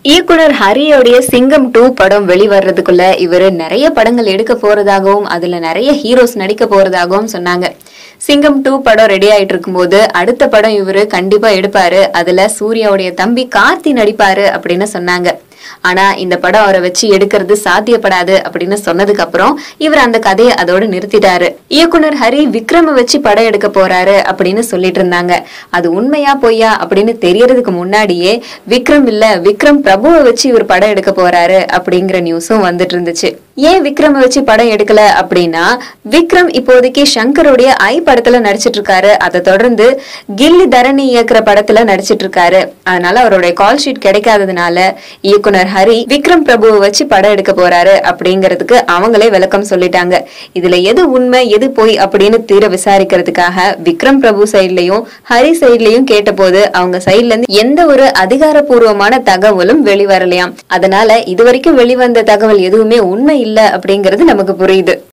இயக்குனர் ஹரியோடைய சிங்கம் டூ படம் வெளிவர்றதுக்குள்ள இவரு நிறைய படங்கள் எடுக்க போறதாகவும் அதுல நிறைய ஹீரோஸ் நடிக்க போறதாகவும் சொன்னாங்க சிங்கம் டூ படம் ரெடி ஆயிட்டு இருக்கும்போது அடுத்த படம் இவரு கண்டிப்பா எடுப்பாரு அதுல சூர்யாவுடைய தம்பி கார்த்தி நடிப்பாரு அப்படின்னு சொன்னாங்க ஆனா இந்த படம் அவரை வச்சு எடுக்கிறது சாத்தியப்படாது அப்படின்னு சொன்னதுக்கு அப்புறம் இவர் அந்த கதையை அதோட நிறுத்திட்டாரு இயக்குனர் ஹரி விக்ரம வச்சு படம் எடுக்க போறாரு அப்படின்னு சொல்லிட்டு இருந்தாங்க அது உண்மையா பொய்யா அப்படின்னு தெரியறதுக்கு முன்னாடியே விக்ரம் இல்ல விக்ரம் பிரபுவை வச்சு இவர் படம் எடுக்க போறாரு அப்படிங்கிற நியூஸும் வந்துட்டு இருந்துச்சு ஏன் விக்ரம வச்சு படம் எடுக்கல அப்படின்னா விக்ரம் இப்போதைக்கு சங்கருடைய ஐ படத்துல நடிச்சிட்டு இருக்காரு அதை தொடர்ந்து கில்லி தரணி இயக்குற படத்துல நடிச்சிட்டு இருக்காரு அதனால அவருடைய கால் ஷீட் கிடைக்காததுனால இயக்குனர் ஹரி விக்ரம் பிரபுவை வச்சு படம் எடுக்க போறாரு அப்படிங்கிறதுக்கு அவங்களே விளக்கம் சொல்லிட்டாங்க இதுல எது உண்மை எது பொய் அப்படின்னு தீர விசாரிக்கிறதுக்காக விக்ரம் பிரபு சைட்லயும் ஹரி சைட்லயும் கேட்டபோது அவங்க சைட்ல இருந்து எந்த ஒரு அதிகாரப்பூர்வமான தகவலும் வெளிவரலையாம் அதனால இதுவரைக்கும் வெளிவந்த தகவல் எதுவுமே உண்மை இல்ல அப்படிங்கிறது நமக்கு புரியுது